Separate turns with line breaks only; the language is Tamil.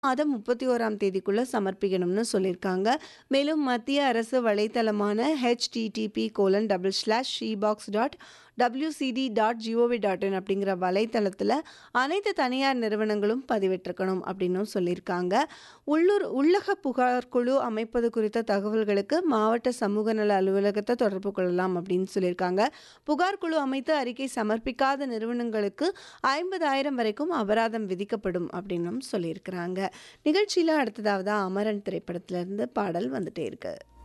மாதம் 31ஆம் தேதிக்குள்ள சமர்ப்பிக்கணும்னு சொல்லியிருக்காங்க. மேலும் மத்திய அரசு வலைத்தளமான http://shebox.wcd.gov.in அப்படிங்கிற வலைத்தளத்தில அனைத்து தனியார் நிறுவனங்களும் பதிவிட்டிருக்கணும் அப்படின்னும் சொல்லியிருக்காங்க. உள்ளூர் உள்ளக புகார் குழு அமைப்பது குறித்த தகவல்களுக்கு மாவட்ட சமூக நல அலுவலகத்த தொடர்பு கொள்ளலாம் அப்படின்னு சொல்லியிருக்காங்க. புகார் குழு அமைத்து அறிக்கை சமர்ப்பிக்காத நிறுவனங்களுக்கு 50,000 வரைக்கும் அபராதம் விதிக்கப்படும் அப்படின்னும் சொல்லியிருக்கிறாங்க. நிகழ்ச்சியில அடுத்ததாவதா அமரன் திரைப்படத்திலிருந்து பாடல் வந்துட்டே இருக்கு.